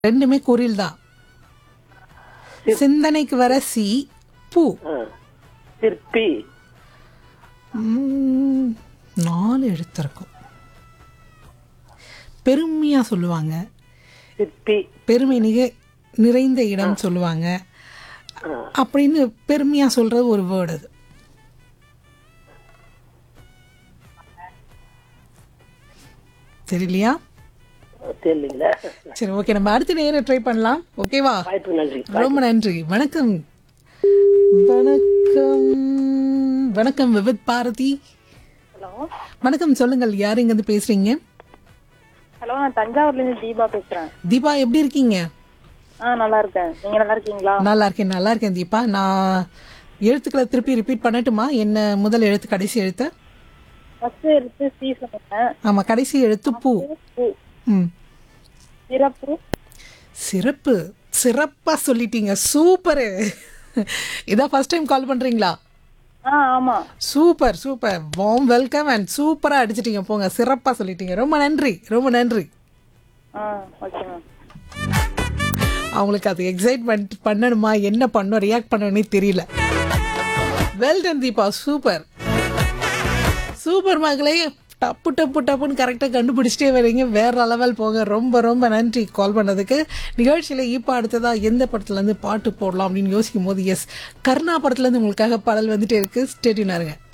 ரெண்டுமே குறில் தான் சிந்தனைக்கு வர சி பூ ஆ. சிற்பி ம், நாலு எழுத்து இருக்கும் பெருமையா சொல்லுவாங்க சிற்பி பெருமை நிக நிறைந்த இடம் சொல்லுவாங்க அப்படின்னு பெருமையா சொல்றது ஒரு வேர்டு அது தெரியலையா தெரியலீங்களா சரி ஓகே நம்ம அடுத்த நேரம் ட்ரை பண்ணலாம் ஓகேவா வாய்ப்பு நன்றி ரொம்ப நன்றி வணக்கம் வணக்கம் வணக்கம் விவித் பாரதி ஹலோ வணக்கம் சொல்லுங்கள் யார் இங்க இருந்து பேசுறீங்க ஹலோ நான் தஞ்சாவூர்ல இருந்து தீபா பேசுறேன் தீபா எப்படி இருக்கீங்க ஆ நல்லா இருக்கேன் நீங்க நல்லா இருக்கீங்களா நல்லா இருக்கேன் நல்லா இருக்கேன் தீபா நான் எழுத்துக்களை திருப்பி ரிப்பீட் பண்ணட்டுமா என்ன முதல் எழுத்து கடைசி எழுத்து ஃபர்ஸ்ட் எடுத்து சி சொன்னேன் ஆமா கடைசி எழுத்து பூ பூ ம் சிறப்பு சிறப்பு சிறப்பா சொல்லிட்டீங்க சூப்பரு இதான் ஃபர்ஸ்ட் டைம் கால் பண்றீங்களா ஆ ஆமா super super warm welcome and சூப்பரா அடிச்சிட்டீங்க போங்க சிறப்பா சொல்லிட்டீங்க ரொம்ப நன்றி ரொம்ப நன்றி ஆ ஓகே மேம் அவங்களுக்கு அது எக்ஸைட்மெண்ட் பண்ணணுமா என்ன பண்ணணும் ரியாக்ட் பண்ணணும்னே தெரியல well done Deepa super super மகளே டப்பு டப்பு டப்புன்னு கரெக்டாக கண்டுபிடிச்சிட்டே வரீங்க வேற லெவல் போங்க ரொம்ப ரொம்ப நன்றி கால் பண்ணதுக்கு நிகழ்ச்சியில் இப்போ அடுத்ததா எந்த படத்துலேருந்து பாட்டு போடலாம் அப்படின்னு யோசிக்கும் போது எஸ் கருணா படத்துலேருந்து உங்களுக்காக பாடல் வந்துட்டே இருக்கு ஸ்டேட்யூனாருங்க